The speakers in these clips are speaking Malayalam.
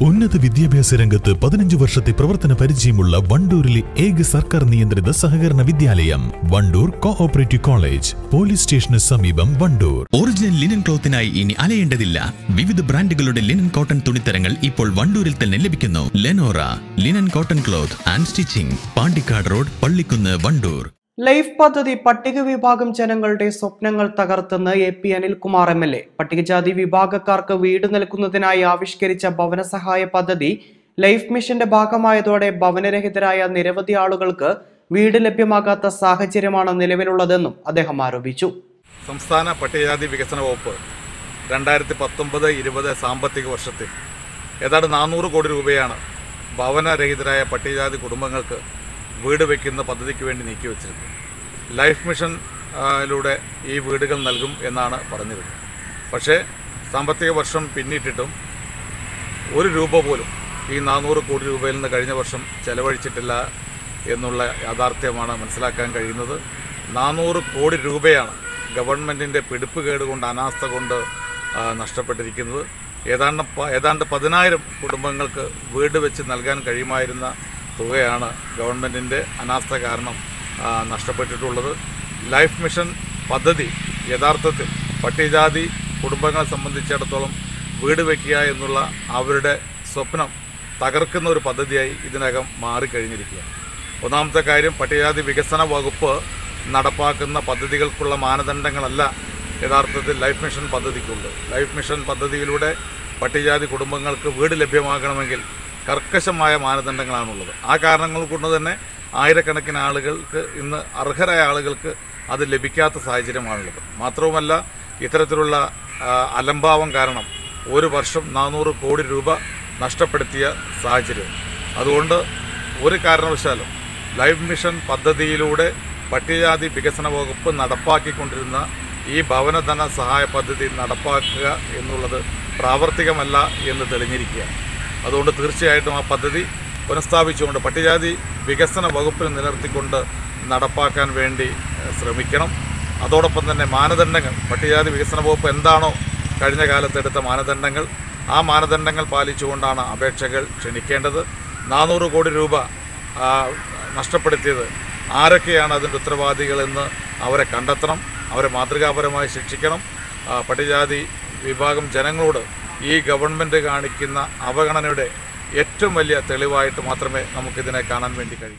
ഉന്നത വിദ്യാഭ്യാസ രംഗത്ത് പതിനഞ്ച് വർഷത്തെ പ്രവർത്തന പരിചയമുള്ള വണ്ടൂരിലെ ഏക സർക്കാർ നിയന്ത്രിത സഹകരണ വിദ്യാലയം വണ്ടൂർ കോഓപ്പറേറ്റീവ് കോളേജ് പോലീസ് സ്റ്റേഷന് സമീപം വണ്ടൂർ ഒറിജിനൽ ലിനൻ ക്ലോത്തിനായി ഇനി അലയേണ്ടതില്ല വിവിധ ബ്രാൻഡുകളുടെ ലിനൻ കോട്ടൺ തുണിത്തരങ്ങൾ ഇപ്പോൾ വണ്ടൂരിൽ തന്നെ ലഭിക്കുന്നു Lenora linen cotton cloth and stitching Pandikkad road Pallikkunnu Wandoor life പദ്ധതി പട്ടിക വിഭാഗം ജനങ്ങളുടെ സ്വപ്നങ്ങൾ തകർത്തെന്ന് A P Anilkumar M L A പട്ടികജാതി വിഭാഗക്കാർക്ക് വീട് നൽകുന്നതിനായി ആവിഷ്കരിച്ച ഭവന സഹായ പദ്ധതി ലൈഫ് മിഷന്റെ ഭാഗമായതോടെ ഭവനരഹിതരായ നിരവധി ആളുകൾക്ക് വീട് ലഭ്യമാകാത്ത സാഹചര്യമാണ് നിലവിലുള്ളതെന്നും അദ്ദേഹം ആരോപിച്ചു സംസ്ഥാന പട്ടികജാതി വികസന വകുപ്പ് രണ്ടായിരത്തി പത്തൊമ്പത് ഇരുപത് സാമ്പത്തിക വർഷത്തിൽ ഏതാണ്ട് നാനൂറ് കോടി രൂപയാണ് ഭവനരഹിതരായ പട്ടികജാതി കുടുംബങ്ങൾക്ക് വീട് വയ്ക്കുന്ന പദ്ധതിക്ക് വേണ്ടി നീക്കിവെച്ചിരുന്നത് ലൈഫ് മിഷൻ ആ, ലൂടെ ഈ വീടുകൾ നൽകും എന്നാണ് പറഞ്ഞിരുന്നത് പക്ഷേ സാമ്പത്തിക വർഷം പിന്നിട്ടിട്ടും ഒരു രൂപ പോലും ഈ നാനൂറ് കോടി രൂപയിൽ നിന്ന് കഴിഞ്ഞ വർഷം ചെലവഴിച്ചിട്ടില്ല എന്നുള്ള യാഥാർത്ഥ്യമാണ് മനസ്സിലാക്കാൻ കഴിയുന്നത് നാനൂറ് കോടി രൂപയാണ് ഗവൺമെൻറ്റിൻ്റെ പിടിപ്പുകേട് കൊണ്ട് അനാസ്ഥ കൊണ്ട് ആ, നഷ്ടപ്പെട്ടിരിക്കുന്നത് ഏതാണ്ട് പ- ഏതാണ്ട് പതിനായിരം കുടുംബങ്ങൾക്ക് വീട് വെച്ച് നൽകാൻ കഴിയുമായിരുന്ന തുകയാണ് ഗവൺമെൻറ്റിൻ്റെ അനാസ്ഥ കാരണം ആ, നഷ്ടപ്പെട്ടിട്ടുള്ളത് ലൈഫ് മിഷൻ പദ്ധതി യഥാർത്ഥത്തിൽ പട്ടികജാതി കുടുംബങ്ങളെ സംബന്ധിച്ചിടത്തോളം വീട് വയ്ക്കുക എന്നുള്ള അവരുടെ സ്വപ്നം തകർക്കുന്ന ഒരു പദ്ധതിയായി ഇതിനകം മാറിക്കഴിഞ്ഞിരിക്കുകയാണ് ഒന്നാമത്തെ കാര്യം പട്ടികജാതി വികസന വകുപ്പ് നടപ്പാക്കുന്ന പദ്ധതികൾക്കുള്ള മാനദണ്ഡങ്ങളല്ല യഥാർത്ഥത്തിൽ ലൈഫ് മിഷൻ പദ്ധതിക്കുള്ളത് ലൈഫ് മിഷൻ പദ്ധതിയിലൂടെ പട്ടികജാതി കുടുംബങ്ങൾക്ക് വീട് ലഭ്യമാകണമെങ്കിൽ കർക്കശമായ മാനദണ്ഡങ്ങളാണുള്ളത് ആ കാരണങ്ങൾ കൊണ്ട് തന്നെ ആയിരക്കണക്കിന് ആളുകൾക്ക് ഇന്ന് അർഹരായ ആളുകൾക്ക് അത് ലഭിക്കാത്ത സാഹചര്യമാണുള്ളത് മാത്രവുമല്ല ഇത്തരത്തിലുള്ള ആ, അലംഭാവം കാരണം ഒരു വർഷം നാനൂറ് കോടി രൂപ നഷ്ടപ്പെടുത്തിയ സാഹചര്യം അതുകൊണ്ട് ഒരു കാരണവശാലും ലൈഫ് മിഷൻ പദ്ധതിയിലൂടെ പട്ടികജാതി വികസന വകുപ്പ് നടപ്പാക്കിക്കൊണ്ടിരുന്ന ഈ ഭവനധന സഹായ പദ്ധതി നടപ്പാക്കുക എന്നുള്ളത് പ്രാവർത്തികമല്ല എന്ന് തെളിഞ്ഞിരിക്കുകയാണ് അതുകൊണ്ട് തീർച്ചയായിട്ടും ആ പദ്ധതി പുനഃസ്ഥാപിച്ചുകൊണ്ട് പട്ടികജാതി വികസന വകുപ്പിൽ നിലനിർത്തിക്കൊണ്ട് നടപ്പാക്കാൻ വേണ്ടി ഏഹ്, ശ്രമിക്കണം അതോടൊപ്പം തന്നെ മാനദണ്ഡങ്ങൾ പട്ടികജാതി വികസന വകുപ്പ് എന്താണോ കഴിഞ്ഞ കാലത്ത് എടുത്ത മാനദണ്ഡങ്ങൾ ആ മാനദണ്ഡങ്ങൾ പാലിച്ചുകൊണ്ടാണ് അപേക്ഷകൾ ക്ഷണിക്കേണ്ടത് നാനൂറ് കോടി രൂപ ആ, നഷ്ടപ്പെടുത്തിയത് ആരൊക്കെയാണ് അതിൻ്റെ ഉത്തരവാദികളെന്ന് അവരെ കണ്ടെത്തണം അവരെ മാതൃകാപരമായി ശിക്ഷിക്കണം ആ, പട്ടികജാതി വിഭാഗം ജനങ്ങളോട് ഈ ഗവൺമെൻറ് കാണിക്കുന്ന അവഗണനയുടെ ഏറ്റവും വലിയ തെളിവായിട്ട് മാത്രമേ നമുക്കിതിനെ കാണാൻ വേണ്ടി കഴിയൂ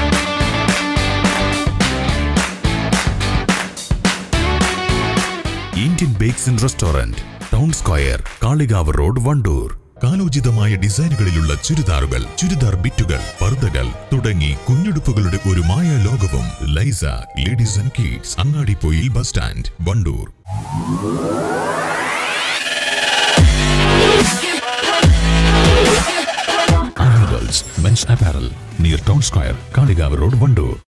Indian bakes and restaurant town square Kalikavu road Wandoor കാലോചിതമായ ഡിസൈനുകളിലുള്ള ചുരിദാറുകൾ ചുരിദാർ ബിറ്റുകൾ പർദ്ദകൾ തുടങ്ങി കുഞ്ഞുടുപ്പുകളുടെ ഒരു മായ ലോകവും Laisa ladies and kids Angadippoyil bus stand Wandoor Arrivals Men's Apparel near Town Square, Kaligav Road, Vandoor.